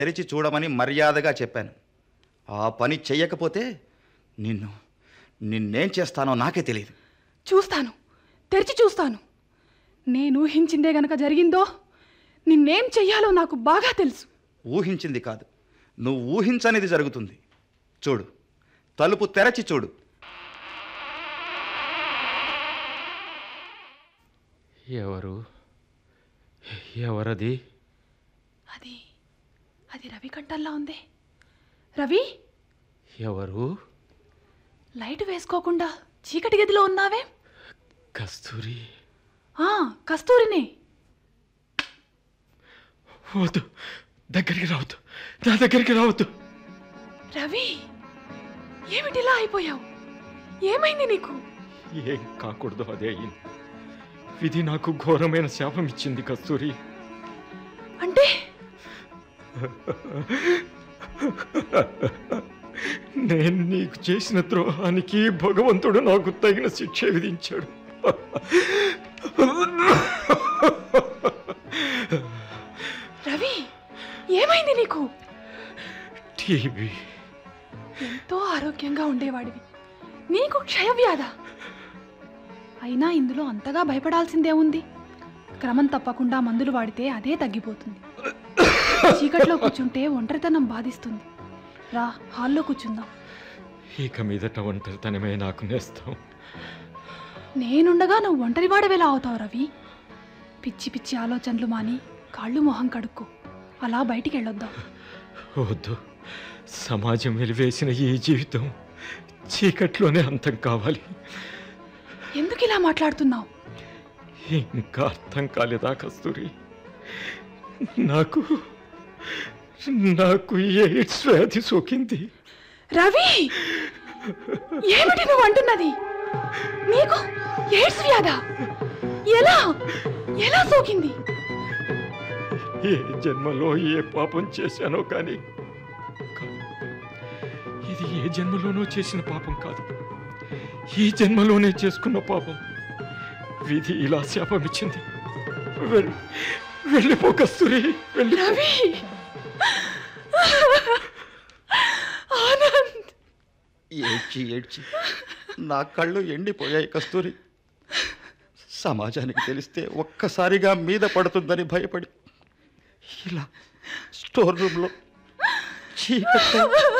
తెరిచి చూడమని మర్యాదగా చెప్పాను ఆ పని చెయ్యకపోతే నిన్ను నిన్నేం చేస్తానో నాకే తెలియదు చూస్తాను తెరిచి చూస్తాను నేను ఊహించిందే గనక జరిగిందో నిన్నేం చెయ్యాలో నాకు బాగా తెలుసు ఊహించింది కాదు నువ్వు ఊహించనిది జరుగుతుంది చూడు తలుపు తెరచి చూడు ఎవరు ఎవరది అది అది రవి కంఠంలా ఉంది రవి ఎవరు లైట్ వేసుకోకుండా చీకటి గదిలో ఉన్నావే కస్తూరి ఆ కస్తూరినే వద్దు దగ్గరికి రావద్దు నా దగ్గరికి రావద్దు రవి ఏమిటిలా అయిపోయావు ఏమైంది నీకు ఏం కాకూడదు అదే అయింది విధి నాకు ఘోరమైన శాపం ఇచ్చింది కస్తూరి అంటే నేను నీకు చేసిన ద్రోహానికి భగవంతుడు నాకు తగిన శిక్ష విధించాడు రవి ఏమైంది నీకు టీవీ ఎంతో ఆరోగ్యంగా ఉండేవాడివి నీకు క్షయవ్యాధ అయినా ఇందులో అంతగా భయపడాల్సిందే ఉంది క్రమం తప్పకుండా మందులు వాడితే అదే తగ్గిపోతుంది చీకట్లో కూర్చుంటే ఒంటరితనం బాధిస్తుంది రా హాల్లో కూర్చుందాం ఇక మీదట ఒంటరితనమే నాకు నేస్తాం నేనుండగా నువ్వు ఒంటరివాడవేలా అవుతావు రవి పిచ్చి పిచ్చి ఆలోచనలు మాని కాళ్ళు మొహం కడుక్కో అలా బయటికి వెళ్ళొద్దాం వద్దు సమాజం వెలివేసిన ఈ జీవితం చీకట్లోనే అంతం కావాలి ఎందుకు ఇలా మాట్లాడుతున్నావు ఇంకా అర్థం కాలేదా కస్తూరి నాకు నాకు ఎయిడ్స్ వ్యాధి సోకింది రవి ఏమిటి నువ్వు అంటున్నది నీకు ఎయిడ్స్ వ్యాధ ఎలా ఎలా సోకింది ఏ జన్మలో ఏ పాపం చేశానో కానీ కాదు. ఇది ఏ జన్మలోనో చేసిన పాపం కాదు ఈ జన్మలోనే చేసుకున్న పాపం విధి ఇలా శాపం ఇచ్చింది వెళ్ళి వెళ్ళిపో కస్తూరి వెళ్ళి రవి ఆనంద్ ఏడ్చి ఏడ్చి నా కళ్ళు ఎండిపోయాయి కస్తూరి సమాజానికి తెలిస్తే ఒక్కసారిగా మీద పడుతుందని భయపడి ఇలా స్టోర్ రూమ్లో చీకట్లో